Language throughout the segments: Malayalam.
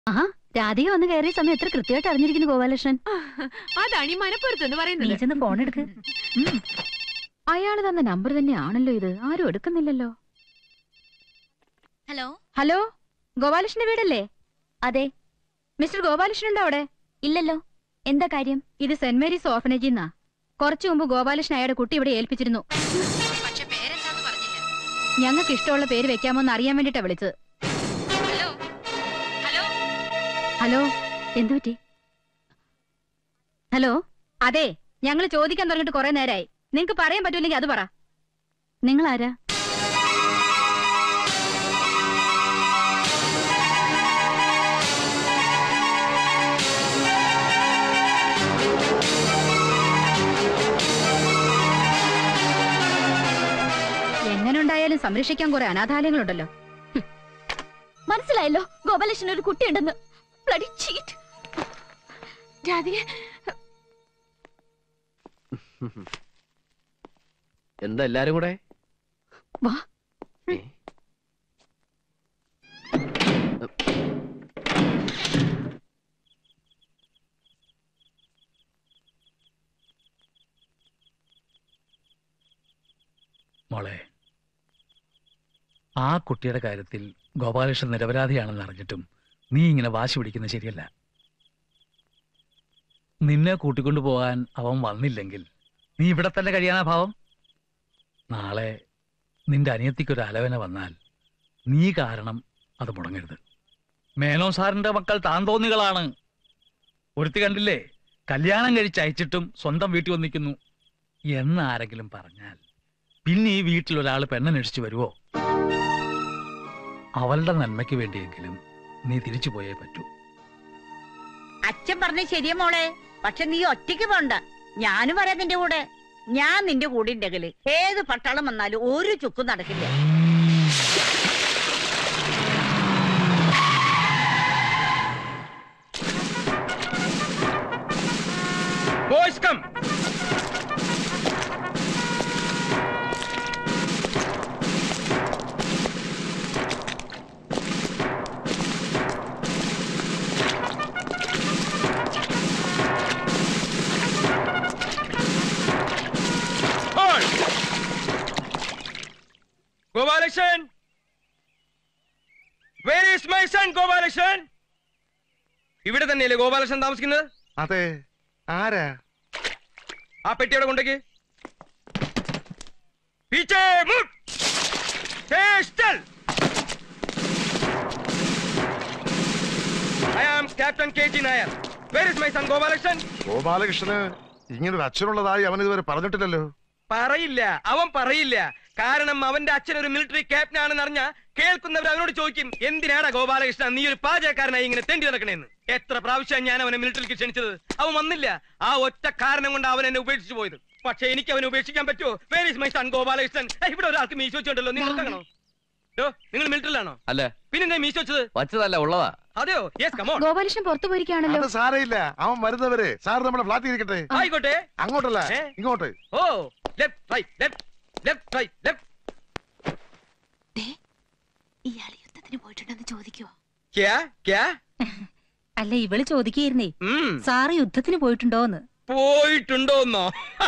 ആഹാ രാധിക വന്ന് കയറിയ സമയം എത്ര കൃത്യമായിട്ട് അറിഞ്ഞിരിക്കുന്നു ഗോപാലകൃഷ്ണൻ അതാണ് ഈ മനപ്പുറത്ത് എന്ന് പറയുന്നത് ചെന്ന് ഫോൺ എടുക്ക് അയാൾ തന്ന നമ്പർ തന്നെയാണല്ലോ ഇത് ആരും എടുക്കുന്നില്ലല്ലോ ഹലോ ഹലോ ഗോപാലകൃഷ്ണന്റെ വീടല്ലേ അതെ മിസ്റ്റർ ഗോപാലകൃഷ്ണൻ ഉണ്ടോ അവിടെ ഇല്ലല്ലോ എന്താ കാര്യം ഇത് സെന്റ് മേരീസ് ഓർഫനേജിൽ നിന്നാ കുറച്ചു മുമ്പ് ഗോപാലകൃഷ്ണൻ അയാളുടെ കുട്ടി ഇവിടെ ഏൽപ്പിച്ചിരുന്നു പക്ഷെ പേരെന്താന്ന് പറഞ്ഞില്ല ഞങ്ങൾക്ക് ഇഷ്ടമുള്ള പേര് വെക്കാമോ എന്ന് അറിയാൻ വേണ്ടിട്ടാ വിളിച്ചത് ഹലോ ഹലോ ഹലോ എന്തു പറ്റി ഹലോ അതെ ഞങ്ങൾ ചോദിക്കാൻ തുടങ്ങിയിട്ട് കുറെ നേരമായി നിങ്ങക്ക് പറയാൻ പറ്റൂലെങ്കിൽ അത് പറ നിങ്ങൾ ആരാ എങ്ങനെ ഉണ്ടായാലും സംരക്ഷിക്കാൻ കുറെ അനാഥാലയങ്ങളുണ്ടല്ലോ മനസ്സിലായല്ലോ ഗോപാലകൃഷ്ണൻ ഒരു കുട്ടിയുണ്ടെന്ന് Bloody cheat. രാധിക എന്താ എല്ലാരും കൂടെ വാ. ഏ? മോളെ ആ കുട്ടിയുടെ കാര്യത്തിൽ ഗോപാലകൃഷ്ണൻ നിരപരാധിയാണെന്ന് അറിഞ്ഞിട്ടും നീ ഇങ്ങനെ വാശി പിടിക്കുന്നത് ശരിയല്ല നിന്നെ കൂട്ടിക്കൊണ്ടു പോകാൻ അവൻ വന്നില്ലെങ്കിൽ നീ ഇവിടെ തന്നെ കഴിയാനാ ഭാവം നാളെ നിന്റെ അനിയത്തിക്കൊരു അലവന വന്നാൽ നീ കാരണം അത് മുടങ്ങരുത് മേനോ സാറിന്റെ മക്കൾ താൻ തോന്നികളാണ് ഒരുത്തി കണ്ടില്ലേ കല്യാണം കഴിച്ച് അയച്ചിട്ടും സ്വന്തം വീട്ടിൽ വന്നിരിക്കുന്നു എന്ന് ആരെങ്കിലും പറഞ്ഞാൽ പിന്നെ ഈ വീട്ടിൽ ഒരാൾ പെണ്ണന്വേഷിച്ചു വരുവോ അവളുടെ നന്മയ്ക്ക് വേണ്ടിയെങ്കിലും നീ തിരിച്ചു പോയേ പറ്റൂ അച്ഛൻ പറഞ്ഞ ശരിയാ മോളെ പക്ഷെ നീ ഒറ്റയ്ക്ക് പോണ്ട ഞാനും വരാം നിന്റെ കൂടെ ഞാൻ നിന്റെ കൂടെ ഉണ്ടെങ്കില് ഏത് പട്ടാളം വന്നാലും ഒരു ചുക്കും നടക്കില്ല Boys, come! Hold! Gopalakrishnan! Where is my son, Gopalakrishnan? ഇവിടെ തന്നെയല്ലേ ഗോപാലകൃഷ്ണൻ താമസിക്കുന്നത് അതെ ആരാ ആ പെട്ടി അവിടെ കൊണ്ടേക്ക് പീച്ചേ മുട്ട് Stay still. I am Captain KG Nair. Where is my son Gopalakrishnan? ഗോപാലകൃഷ്ണന് ഇങ്ങനൊരു അച്ഛനുള്ളതായി അവൻ ഇതുവരെ പറഞ്ഞിട്ടില്ലല്ലോ പറയില്ല അവൻ പറയില്ല കാരണം അവന്റെ അച്ഛൻ ഒരു മിലിറ്ററി ക്യാപ്റ്റൻ ആണെന്ന് അറിഞ്ഞ കേൾക്കുന്നവർ അവനോട് ചോദിക്കും എന്തിനാടാ ഗോപാലകൃഷ്ണൻ നീ ഒരു പാചകക്കാരനായി ഇങ്ങനെ തെണ്ടി നടക്കണേന്ന് എത്ര പ്രാവശ്യം ഞാൻ അവനെ മിലിറ്ററിക്ക് ക്ഷണിച്ചത് അവൻ വന്നില്ല ആ ഒറ്റ കാരണം കൊണ്ട് അവൻ എന്നെ ഉപേക്ഷിച്ചു പോയത് പക്ഷെ എനിക്ക് അവനെ ഉപേക്ഷിക്കാൻ പറ്റുമോ where is my son Gopalakrishnan ഏയ്, ഇവിടെ ഒരാൾക്ക് മീശ വെച്ചിട്ടുണ്ടല്ലോ നിങ്ങൾക്കാണോ നിങ്ങൾ മിലിറ്ററിലാണോ അല്ല പിന്നെന്താ മീശ വെച്ചത് വച്ചതല്ല ഉള്ളതാ അതെയോ യെസ് കമോൺ ഗോപാലകൃഷ്ണൻ പുറത്തു പോയിരിക്കുകയാണല്ലോ അത് സാരയില്ല അവൻ വരുന്നവരെ സാർ നമ്മുടെ ഫ്ലാറ്റിൽ ഇരിക്കട്ടെ ആയിക്കോട്ടെ അങ്ങോട്ടല്ല ഏ? ഇങ്ങോട്ട് ഓ left right left left right left ഇയാൾ യുദ്ധത്തിന് പോയിട്ടുണ്ടെന്ന് ചോദിക്കുവോ ക്യാ ക്യാ അല്ല ഇവള് ചോദിക്കുകയായിരുന്നേ ഉം സാറ് യുദ്ധത്തിന് പോയിട്ടുണ്ടോന്ന് പോയിട്ടുണ്ടോന്നോ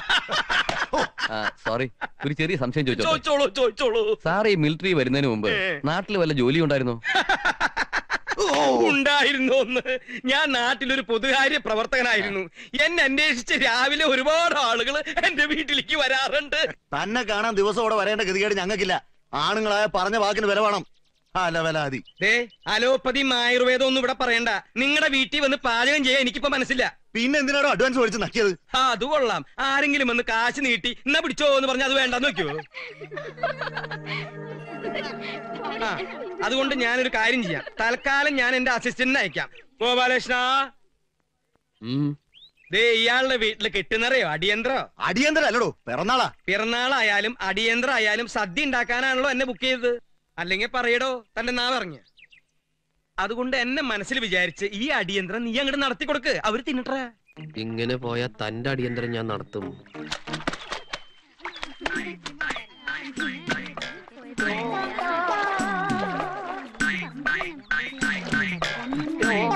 സോറി ഒരു ചെറിയ സംശയം ചോദിച്ചോ ചോദിച്ചോളൂ ചോദിച്ചോളൂ സാർ ഈ മിലിറ്ററി വരുന്നതിന് മുമ്പ് ഏ. നാട്ടിൽ വല്ല ജോലി ഉണ്ടായിരുന്നു ഉണ്ടായിരുന്നു ഒന്ന് ഞാൻ നാട്ടിലൊരു പൊതുകാര്യ പ്രവർത്തകനായിരുന്നു എന്നെ അന്വേഷിച്ച് രാവിലെ ഒരുപാട് ആളുകൾ എന്റെ വീട്ടിലേക്ക് വരാറുണ്ട് തന്നെ കാണാൻ ദിവസം ഇവിടെ വരേണ്ട ഗതികേട് ഞങ്ങൾക്കില്ല ആണുങ്ങളായ പറഞ്ഞ വാക്കിന് വില വേണം അല്ല വില അതി ദേ അലോപ്പതിയും ആയുർവേദം ഒന്നും ഇവിടെ പറയണ്ട നിങ്ങളുടെ വീട്ടിൽ വന്ന് പാചകം ചെയ്യാൻ എനിക്കിപ്പോ മനസ്സില്ല പിന്നെ എന്തിനാണോ അഡ്വാൻസ് മേടിച്ച് നക്കിയത് ആ അത് കൊള്ളാം ആരെങ്കിലും വന്ന് കാശ് നീട്ടി എന്നാ പിടിച്ചോ എന്ന് പറഞ്ഞാൽ അത് വേണ്ടെന്ന് വെക്കോ ആ അതുകൊണ്ട് ഞാനൊരു കാര്യം ചെയ്യാം തൽക്കാലം ഞാൻ എന്റെ അസിസ്റ്റന്റിനെ അയക്കാം ഗോപാലകൃഷ്ണ ഉം. ദേ ഇയാളുടെ വീട്ടില് കെട്ടുന്നറിയോ അടിയന്തരോ അടിയന്തര അല്ലടോ പിറന്നാളാ പിറന്നാളായാലും അടിയന്തരായാലും സദ്യ ഉണ്ടാക്കാനാണല്ലോ എന്നെ ബുക്ക് ചെയ്തത് അല്ലെങ്കിൽ പറയടോ തന്റെ നാവ് ഇറങ്ങിയ അതുകൊണ്ട് എന്നെ മനസ്സിൽ വിചാരിച്ച് ഈ അടിയന്തരം നീ അങ്ങോട്ട് നടത്തി കൊടുക്ക് അവര് തിന്നിട്ടേ ഇങ്ങനെ പോയാൽ തന്റെ അടിയന്തരം ഞാൻ നടത്തും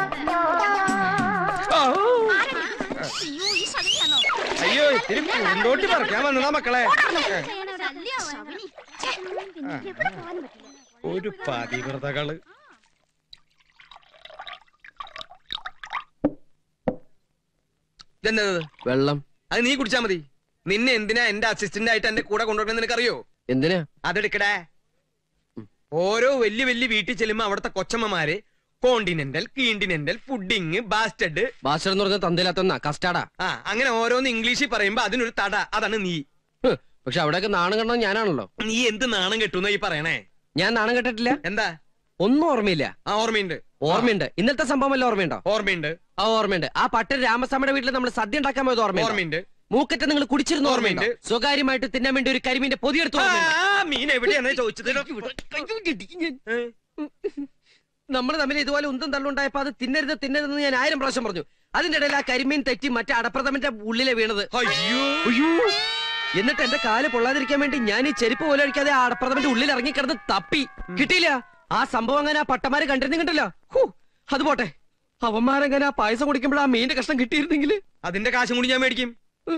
ആ, അയ്യോ ഇത്തിരി പൂന്തോട്ടി പറിക്കാൻ വന്നതാ മക്കളെ ഒരു പതിവ്രതകള് ഇതെന്തത് വെള്ളം അത് നീ കുടിച്ചാ മതി നിന്നെ എന്തിനാ എന്റെ അസിസ്റ്റന്റ് ആയിട്ട് എന്റെ കൂടെ കൊണ്ടുവരണം നിനക്കറിയോ എന്തിനാ അതെടുക്കടേ ഓരോ വലിയ വലിയ വീട്ടിൽ ചെല്ലുമ്പോ അവിടുത്തെ കൊച്ചമ്മമാര് കോണ്ടിനെന്റൽ കീണ്ടിനെന്റൽ ഫുഡിങ് ബാസ്റ്റഡ് ഭാഷ എന്ന് പറഞ്ഞ തന്തയിലാത്തന്ന കസ്റ്റാർഡാ ആ അങ്ങനെ ഓരോന്ന് ഇംഗ്ലീഷിൽ പറയുമ്പോ അതിനൊരു തട അതാണ് നീ പക്ഷെ അവിടെയൊക്കെ നാണം കണ്ടത് ഞാനാണല്ലോ നീ എന്ത് നാണം കെട്ടുന്ന ഈ പറയണേ ഞാൻ നാണം കെട്ടിട്ടില്ല എന്താ ഒന്നും ഓർമ്മയില്ല ആ ഓർമ്മയുണ്ട് ഓർമ്മയുണ്ട് ഇന്നലത്തെ സംഭവം വല്ല ഓർമ്മയുണ്ടോ ഓർമ്മയുണ്ട് ആ ഓർമ്മയുണ്ട് ആ പട്ടൻ രാമസ്വാമിയുടെ വീട്ടിൽ നമ്മൾ സദ്യ ഉണ്ടാക്കാൻ പോയത് ഓർമ്മയുണ്ട് ഓർമ്മയുണ്ട് മൂക്കറ്റ നിങ്ങൾ കുടിച്ചിരുന്ന ഓർമ്മയുണ്ട് ഓർമ്മയുണ്ട്. സ്വകാര്യമായിട്ട് തിന്നാൻ വേണ്ടി ഒരു കരിമീന്റെ പൊതിയെടുത്ത് ആ, ഓർമ്മയുണ്ട് ആ, മീൻ എവിടെയാണ് ചോദിച്ചത് ഏ? നമ്മൾ തമ്മിൽ ഇതുപോലെ ഉന്തം തള്ളുണ്ടായപ്പോ അത് തിന്നരുത് തിന്നരുതെന്ന് ഞാൻ ആയിരം പ്രാവശ്യം പറഞ്ഞു അതിന്റെ ഇടയിൽ ആ കരിമീൻ തെറ്റി മറ്റേ അടപ്രഥമന്റെ ഉള്ളിലെ വീണത് അയ്യോ അയ്യോ എന്നിട്ട് എന്റെ കാല് പൊള്ളാതിരിക്കാൻ വേണ്ടി ഞാൻ ഈ ചെരുപ്പ് പോലെ അടിക്കാതെ ആ അടപ്രഥമന്റെ ഉള്ളിൽ ഇറങ്ങി കിടന്ന് തപ്പി കിട്ടിയില്ല ആ സംഭവം അങ്ങനെ ആ പട്ടമാര് കണ്ടിരുന്നു കണ്ടല്ലോ ഹൂ അത് പോട്ടെ അവന്മാരങ്ങനെ ആ പായസം കുടിക്കുമ്പോൾ ആ മീന്റെ കഷ്ണം കിട്ടിയിരുന്നെങ്കിൽ അതിന്റെ കാശും കൂടി ഞാൻ മേടിക്കും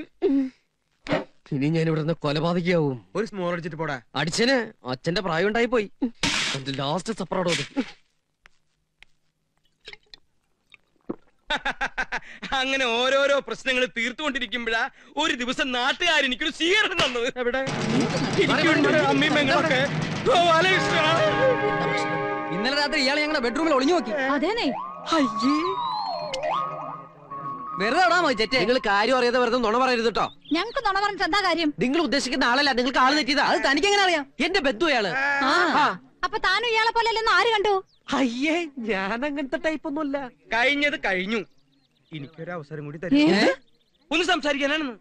ഇനി ഞാൻ ഇവിടെ നിന്ന് കൊലപാതകയാവും ഒരു സ്മോൾ അടിച്ചിട്ട് പോടാ അടിച്ചന് അച്ഛന്റെ പ്രായം ഉണ്ടായി പോയി എന്റെ ലാസ്റ്റ് സപ്പറോടോ അത് അങ്ങനെ ഓരോരോ പ്രശ്നങ്ങൾ തീർത്തുകൊണ്ടിരിക്കുമ്പോഴാ ഒരു ദിവസം നാട്ടുകാർ എനിക്കൊരു സ്വീകരണം തന്നത് എവിടെ ഇരിക്കുന്നുണ്ട് അമ്മയും പെങ്ങളൊക്കെ ഗോപാലകൃഷ്ണ. ഇന്നലെ രാത്രി ഇയാൾ ഞങ്ങളുടെ ബെഡ്റൂമിൽ ഒളിഞ്ഞു നോക്കി അതേനെ വെറുതെ നിങ്ങൾ കാര്യം അറിയാതെ വെറുതെ നുണ പറയരുത് കേട്ടോ ഞങ്ങക്ക് നുണ പറഞ്ഞിട്ട് എന്താ കാര്യം നിങ്ങൾ ഉദ്ദേശിക്കുന്ന ആളല്ല നിങ്ങൾക്ക് ആള് തെറ്റിയതാ അത് തനിക്ക് എങ്ങനെ അറിയാം എന്റെ ബന്ധു അയാള് ആ. അപ്പൊ താനും ഇയാളെ പോലെ അല്ലെന്ന് ആര് കണ്ടു അയ്യേ ഞാൻ അങ്ങനത്തെ ടൈപ്പ് ഒന്നുമല്ല കഴിഞ്ഞത് കഴിഞ്ഞു എനിക്കൊരു അവസരം കൂടി തരും ഒന്ന് സംസാരിക്കാനാണെന്ന്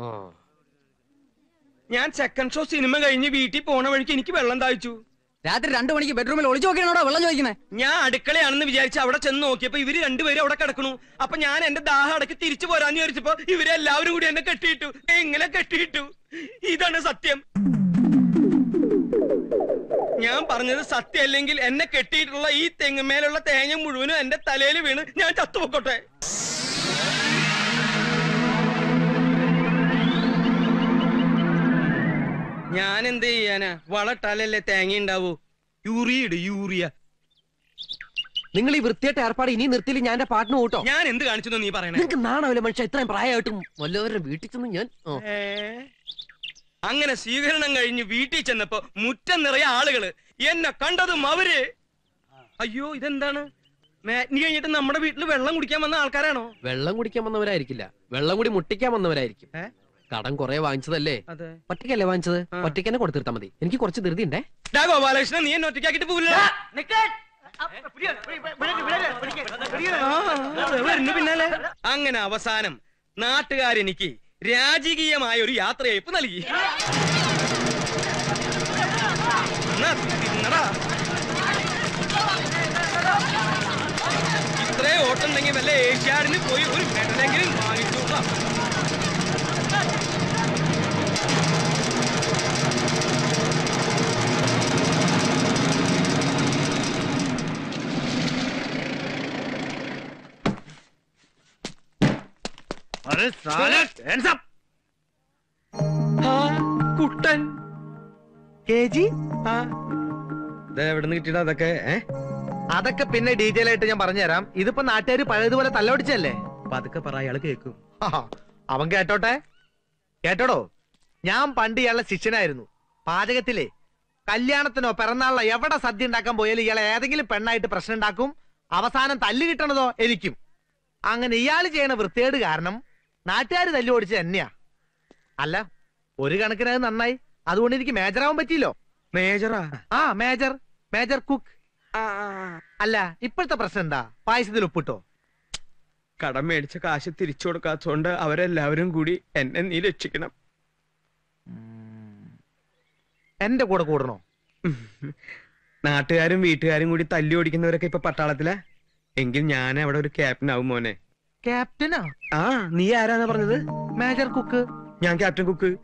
ഞാൻ സെക്കൻഡ് ഷോ സിനിമ കഴിഞ്ഞ് വീട്ടിൽ പോണ വഴിക്ക് എനിക്ക് വെള്ളം താഴ്ച്ചു രാത്രി രണ്ടു മണിക്ക് ബെഡ്റൂമിൽ ഒളിച്ചു നോക്കിയാണോ വെള്ളം ചോദിക്കുന്നത് ഞാൻ അടുക്കളയാണെന്ന് വിചാരിച്ച് അവിടെ ചെന്ന് നോക്കിയപ്പോ ഇവര് രണ്ടുപേരും അവിടെ കിടക്കണു അപ്പൊ ഞാൻ എന്റെ ദാഹം അടക്കി തിരിച്ചു പോരാന്ന് വിചാരിച്ചപ്പോ ഇവരെല്ലാവരും കൂടി എന്നെ കെട്ടിയിട്ടു എങ്ങനെ കെട്ടിയിട്ടു ഇതാണ് സത്യം ഞാൻ പറഞ്ഞത് സത്യമല്ലെങ്കിൽ എന്നെ കെട്ടിയിട്ടുള്ള ഈ തെങ്ങുമേലുള്ള തേങ്ങ മുഴുവനും എന്റെ തലയിൽ വീണ് ഞാൻ ചത്തുപൊക്കോട്ടെ ഞാൻ എന്ത് ചെയ്യാനാ വളട്ടാലല്ലേ തേങ്ങ ഉണ്ടാവൂ യൂറിയ ഇട് യൂറിയ നിങ്ങൾ ഈ വൃത്തിയായിട്ട് ഏർപ്പാട് ഇനി നിർത്തിയില്ല ഞാൻ എന്റെ പാട്ടിന് കൂട്ടോ ഞാൻ എന്ത് കാണിച്ചു നീ പറയണേ നിങ്ങൾക്ക് നാണാവില്ല മനുഷ്യ ഇത്രയും പ്രായമായിട്ടും വല്ലവരുടെ വീട്ടിൽ ചെന്ന് ഞാൻ ഓ. ഏ? അങ്ങനെ സ്വീകരണം കഴിഞ്ഞ് വീട്ടിൽ ചെന്നപ്പോ മുറ്റം നിറയെ ആളുകള് എന്നെ കണ്ടതും അവര് അയ്യോ ഇതെന്താണ് മാറ്റിനി കഴിഞ്ഞിട്ട് നമ്മുടെ വീട്ടിൽ വെള്ളം കുടിക്കാൻ വന്ന ആൾക്കാരാണോ വെള്ളം കുടിക്കാൻ വന്നവരായിരിക്കില്ല വെള്ളം കൂടി മുട്ടിക്കാൻ വന്നവരായിരിക്കും ഏ? കടം കുറെ വാങ്ങിച്ചതല്ലേ അതെ ഒറ്റയ്ക്കല്ലേ വാങ്ങിച്ചത് ആ. ഒറ്റയ്ക്ക് തന്നെ കൊടുത്തിരുത്താ മതി എനിക്ക് കുറച്ച് ധൃതി ഉണ്ടേ ഡാ ഗോപാലകൃഷ്ണൻ നീ എന്നെ ഒറ്റയ്ക്കാക്കിട്ട് പോവില്ല വരുന്നു പിന്നാലെ അങ്ങനെ അവസാനം നാട്ടുകാരെനിക്ക് രാജകീയമായ ഒരു യാത്രയയപ്പ് നൽകി എന്നാ, തിന്നടാ. ഇത്രയും ഓട്ടുണ്ടെങ്കിൽ വല്ല ഏഷ്യാഡിന് പോയി ഒരു മെഡലെങ്കിലും വാങ്ങിച്ചോളാം ആ, കുട്ടൻ ആ എവിടെ നിന്ന് കിട്ടിയടാ അതൊക്കെ ഏ അതൊക്കെ പിന്നെ ഡീറ്റെയിൽ ആയിട്ട് ഞാൻ പറഞ്ഞുതരാം ഇതിപ്പോ നാട്ടുകാർ പഴയതുപോലെ തല്ലൊടിച്ചല്ലേ പതുക്കെ പറ അയാള് കേക്കും ആഹാ. അവൻ കേട്ടോട്ടെ കേട്ടോടോ ഞാൻ പണ്ട് ഇയാളുടെ ശിഷ്യനായിരുന്നു പാചകത്തിലെ കല്യാണത്തിനോ പിറന്നാളിനോ എവിടെ സദ്യ ഉണ്ടാക്കാൻ പോയാലും ഇയാളെ ഏതെങ്കിലും പെണ്ണായിട്ട് പ്രശ്നം ഉണ്ടാക്കും അവസാനം തല്ല് കിട്ടണതോ എനിക്കും അങ്ങനെ ഇയാൾ ചെയ്യണ വൃത്തികേട് കാരണം നാട്ടുകാർ തല്ലു ഓടിച്ചത് തന്നെയാ അല്ല ഒരു കണക്കിന് അത് നന്നായി അതുകൊണ്ട് എനിക്ക് മേജറാവാൻ പറ്റിയില്ലോ മേജറാ ആ മേജർ മേജർ കുക്ക് അല്ല ഇപ്പോഴത്തെ പ്രശ്നം എന്താ പായസത്തിൽ ഉപ്പിട്ടോ കടം മേടിച്ച കാശ് തിരിച്ചു കൊടുക്കാത്തോണ്ട് അവരെല്ലാവരും കൂടി എന്നെ നീ രക്ഷിക്കണം എന്റെ കൂടെ കൂടണോ നാട്ടുകാരും വീട്ടുകാരും കൂടി തല്ലി ഓടിക്കുന്നവരൊക്കെ ഇപ്പൊ പട്ടാളത്തിലാ എങ്കിൽ ഞാൻ അവിടെ ഒരു ക്യാപ്റ്റൻ ആവും മോനെ ക്യാപ്റ്റനാ ആ നീ ആരാന്നാ പറഞ്ഞത് മേജർ കുക്ക് ഞാൻ ക്യാപ്റ്റൻ കുക്ക്